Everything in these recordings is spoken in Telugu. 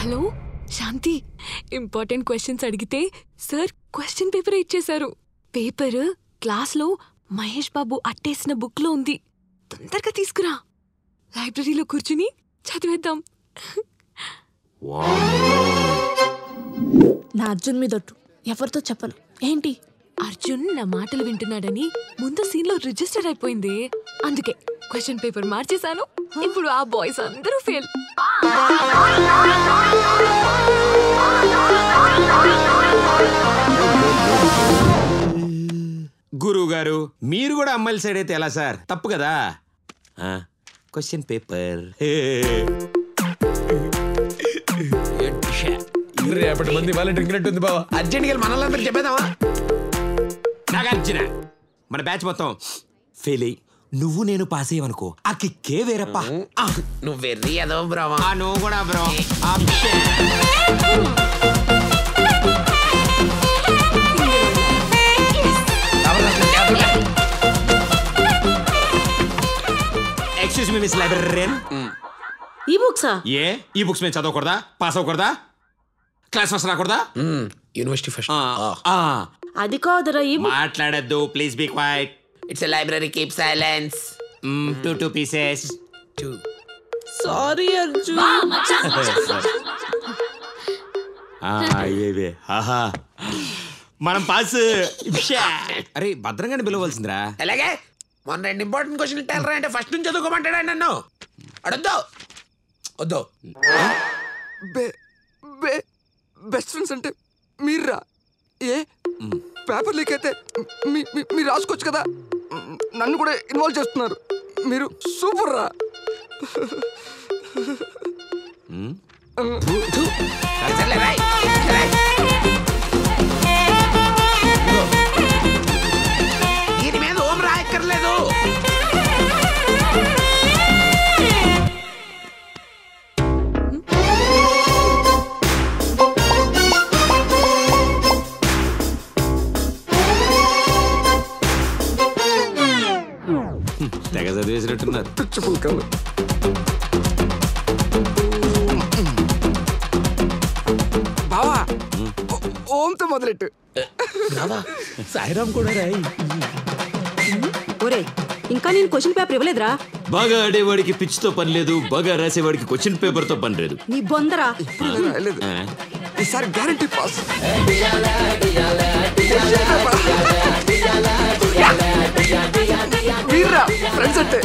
హలో శాంతి ఇంపార్టెంట్ క్వశ్చన్స్ అడిగితే సార్ క్వశ్చన్ పేపర్ ఇచ్చేశారు పేపర్ క్లాస్లో మహేష్ బాబు అట్టేసిన బుక్లో ఉంది తొందరగా తీసుకురా లైబ్రరీలో కూర్చుని చదివేద్దాం నా అర్జున్ మీదొట్టు ఎవరితో చెప్పను ఏంటి అర్జున్ నా మాటలు వింటున్నాడని ముందు సీన్లో రిజిస్టర్ అయిపోయింది అందుకే క్వశ్చన్ పేపర్ మార్చేశాను ఇప్పుడు ఆ బాయ్స్ అందరూ ఫెయిల్ గురువు గారు మీరు కూడా అమ్మాయిల సైడ్ అయితే ఎలా సార్ తప్పు కదా క్వశ్చన్ పేపర్ రేపటి మంది వాళ్ళ డ్రింక్ ఉంది బావా అర్జెంట్గా వెళ్ళి మనల్ని చెప్పేదామా నాగార్జున మన బ్యాచ్ మొత్తం ఫెయిల్ అయ్యి నువ్వు నేను పాస్ అయ్యవనుకో ఆ కిక్కే వేరప్ప ఆ, నువ్వు వెర్రీ అదో బ్రావా ఆ నువ్వు కూడా bro excuse me miss librarian ఈ బుక్సా ఏ ఈ బుక్స్ మేము చదవకూడదా పాస్ అవ్వకూడదా క్లాస్ ఫస్ట్ రాకూడదా యూనివర్సిటీ ఫస్ట్ ఆ, ఆ. అది కాదురా ఈ బుక్ మాట్లాడద్దు please be quiet it's a library keep silence two two pieces sorry Arjun ఏవే ఆహా మనం పాస్ అరే భద్రంగానే పిలవలసిందిరా అలాగే మొన్న రెండు ఇంపార్టెంట్ క్వశ్చన్ టెల్లరా అంటే ఫస్ట్ నుంచి చదువుకోమంటాడా నన్ను అడొద్దు వద్దు బే బే బెస్ట్ ఫ్రెండ్స్ అంటే మీర్రా ఏ పేపర్ లీక్ అయితే మీ- మీ- మీరు రాసుకోవచ్చు కదా నన్ను కూడా ఇన్వాల్వ్ చేస్తున్నారు మీరు సూపర్ రా సర్లే, రాయ్. రాయ్. ఇదిగో. దీని మీద ఓం రాయక్కర్లేదు తెగ చదివేసినట్టున్నారు పిచ్చి పుల్కలు బావా ఓ- ఓంతో మొదలెట్టు రావా సాయిరామ్ కూడా రాయి ఒరే ఇంకా నేను క్వశ్చన్ పేపర్ ఇవ్వలేదురా బాగా ఆడేవాడికి పిచ్చితో పని లేదు బాగా రాసేవాడికి క్వశ్చన్ పేపర్ తో పని లేదు నీ బొందరా ఇలా రాయలేదు ఆ? ఈసారి గ్యారంటీ పాస్ వీర్రా ఫ్రెండ్స్ అంటే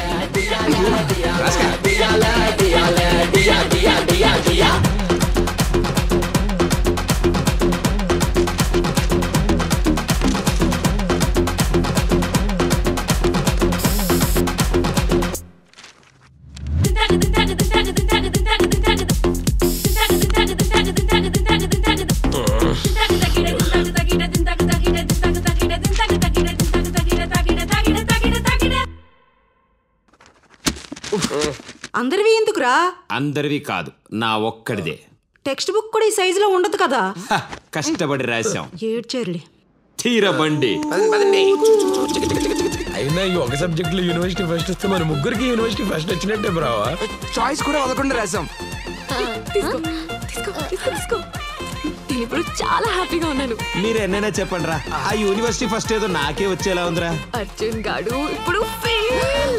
అందరివి ఎందుకురా అందరివి కాదు నా ఒక్కడిదే టెక్స్ట్ బుక్ కూడా ఈ సైజులో ఉండదు కదా హ, కష్టపడి రాశాం ఏడ్చేరులే తీర బండి పదండి, పదండి. అయినా ఈ ఒక సబ్జెక్ట్ లో యూనివర్సిటీ ఫస్ట్ వస్తే మన ముగ్గురికి యూనివర్సిటీ ఫస్ట్ వచ్చినట్టే బ్రావా చాయిస్ కూడా వదలకుండా రాసాం తీసుకో తీసుకో తీసుకో తీసుకో నేను ఇప్పుడు చాలా హ్యాపీగా ఉన్నాను మీరు ఎన్నైనా చెప్పండి రా ఆ యూనివర్సిటీ ఫస్ట్ ఏదో నాకే వచ్చేలా ఉందిరా అర్జున్ గాడు ఇప్పుడు ఫెయిల్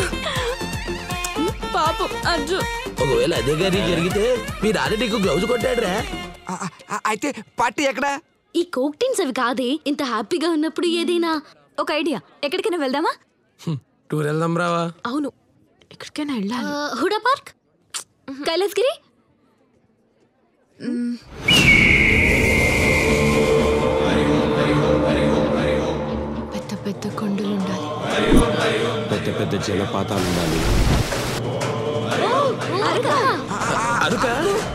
పాపం అర్జున్ ఒకవేళ అదే గారి జరిగితే మీ నాన్న నీకు గ్లౌజ్ కొట్టాడురా ఆ, ఆ, అయితే పార్టీ ఎక్కడా ఈ కోక్టీన్స్ అవి కాదే ఇంత హ్యాపీగా ఉన్నప్పుడు ఏదైనా ఒక ఐడియా ఎక్కడికైనా వెళ్దామా టూర్ వెళ్దాం రావా అవును ఎక్కడికైనా వెళ్ళాలి హుడా పార్క్ కైలాసగిరి పెద్ద పెద్ద కొండలు ఉండాలి పెద్ద పెద్ద జలపాతాలు ఉండాలి అరగా అరుక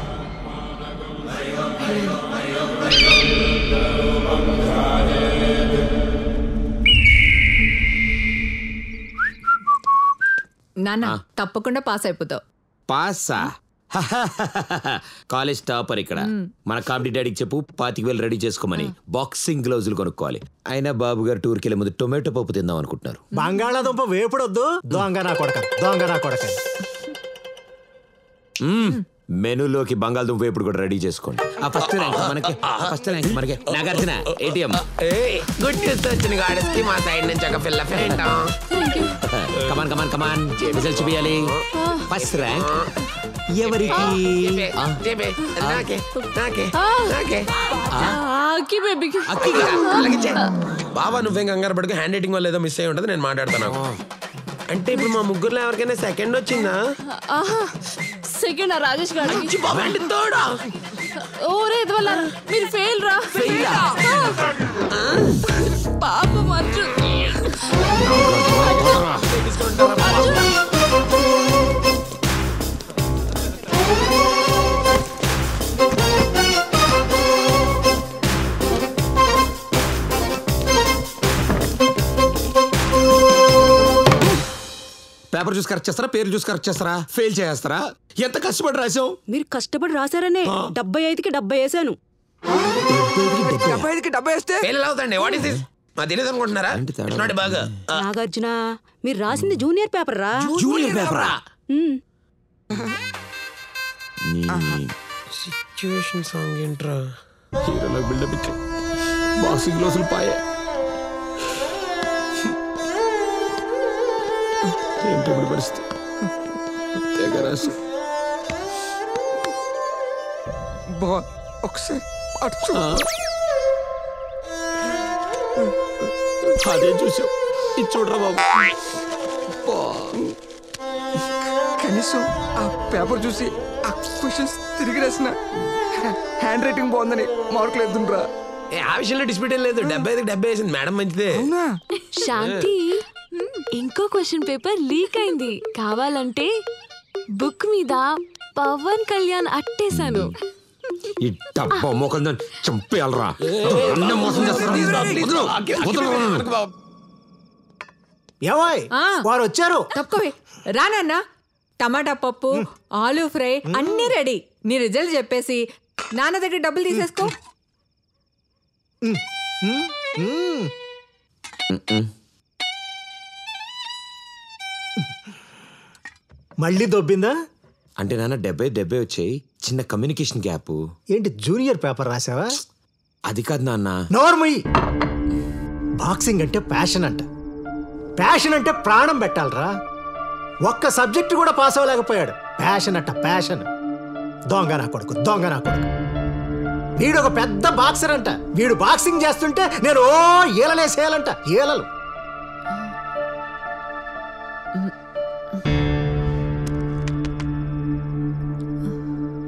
నాన్న తప్పకుండా పాస్ అయిపోతావు పాసా కాలేజ్ టాపర్ ఇక్కడ మన కామెడీ డాడీకి చెప్పు పాతిక వేలు రెడీ చేసుకోమని బాక్సింగ్ గ్లౌజులు కొనుక్కోవాలి అయినా బాబు గారు టూర్కి వెళ్ళే ముందు టొమాటో పప్పు తిందాం అనుకుంటున్నారు బంగాళాదుంప వేపుడొద్దు దొంగ నా కొడక దొంగ నా కొడక మ్మ్. మెనూలోకి బంగాళదుంప వేపుడు కూడా రెడీ చేసుకోండి ఆ ఫస్ట్ ర్యాంక్ మనకి ఫస్ట్ ర్యాంక్ మనకి నాగార్జున ఏటీఎం గుడ్ న్యూస్ వచ్చింది గాడెస్కి మా సైడ్ నుంచి ఒక పిల్ల friend come on come on come on result చూపించాలి ఫస్ట్ ర్యాంక్ ఎవరికి ఆ, నాకే నాకే నాకే ఆకి బేబీకి అక్కిగా? అలాగే బాబా నువ్వేం కంగారు పడుకు హ్యాండ్ రైటింగ్ వల్ల ఏదో మిస్ అయ్యి ఉంటుంది నేను మాట్లాడతాను అంటే ఇప్పుడు మా ముగ్గురులో ఎవరికైనా సెకండ్ వచ్చిందా ఆహా సెకండ్ రాజేష్ గారికి బాబా అంటే తోడా ఓరే ఇది వల్ల మీరు ఫెయిల్ రా పాప మర్చు పేపర్ చూసి కరెక్ట్ చేస్తారా పేరు చూసి కరెక్ట్ చేస్తారా ఫెయిల్ చేస్తారా ఎంత కష్టపడి రాసాం మీరు కష్టపడి రాశారనే డెబ్బై ఐదుకి డెబ్బై వేసాను డెబ్బై ఐదుకి డెబ్బై వేస్తే ఫెయిల్ అవుతండి వాట్ ఇస్ దిస్ మా తెలియదు అనుకుంటున్నారా ఏంటి తేడా? It's not బాగా నాగార్జున మీరు రాసింది జూనియర్ పేపర్ రా జూనియర్ పేపరా ఉమ్. సిచ్యువేషన్ సాంగ్ ఏంట్రా హీరోలకు బిల్డప్ ఇచ్చి బాక్సింగ్ లోసులు పాయే ఏంటి ఇప్పుడు పరిస్థితి తెగ రాసి బా ఒకసారి అటు చూ. అదే చూసావు ఇది చూడరా బాబు కనీసం ఆ పేపర్ చూసి ఆ క్వశ్చన్స్ తిరిగి రాసిన హ్యాండ్ రైటింగ్ బాగుందని మార్కులు ఎద్దుండ్రా ఏ ఆ విషయంలో డిస్ప్యూట్ ఏం లేదు డెబ్బై ఐదుకి డెబ్బై వేసింది మేడం మంచిదే అవునా శాంతి ఇంకో క్వశ్చన్ పేపర్ లీక్ అయింది కావాలంటే బుక్ మీద పవన్ కళ్యాణ్ అట్టేశాను ఈ డబ్బా మోకలు దాన్ని చంపేయాలరా అన్నం మోసం చేస్తారా వదలు. వదలు. ఏవాయ్ ఆ. వారు వచ్చారు తక్కువే రానన్న టమాటా పప్పు ఆలూ ఫ్రై అన్నీ రెడీ నీ రిజల్ట్ చెప్పేసి నాన్న దగ్గర డబ్బులు తీసేసుకో మళ్ళీ దొబ్బిందా అంటే నాన్న డెబ్బై డెబ్బై వచ్చాయి చిన్న కమ్యూనికేషన్ గ్యాప్ ఏంటి జూనియర్ పేపర్ రాసావా అది కాదు నాన్న నోర్మయ్యి బాక్సింగ్ అంటే ప్యాషన్ అంట ప్యాషన్ అంటే ప్రాణం పెట్టాలరా ఒక్క సబ్జెక్ట్ కూడా పాస్ అవ్వలేకపోయాడు ప్యాషన్ అంట ప్యాషన్ దొంగ నా కొడుకు దొంగ నా కొడుకు వీడు ఒక పెద్ద బాక్సర్ అంట వీడు బాక్సింగ్ చేస్తుంటే నేను ఓ ఈలలేసేయాలంట ఈలలు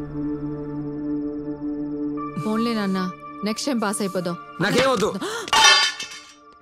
ఫోన్లే నాన్న నెక్స్ట్ టైం పాస్ అయిపోదాం నాకేమవుతు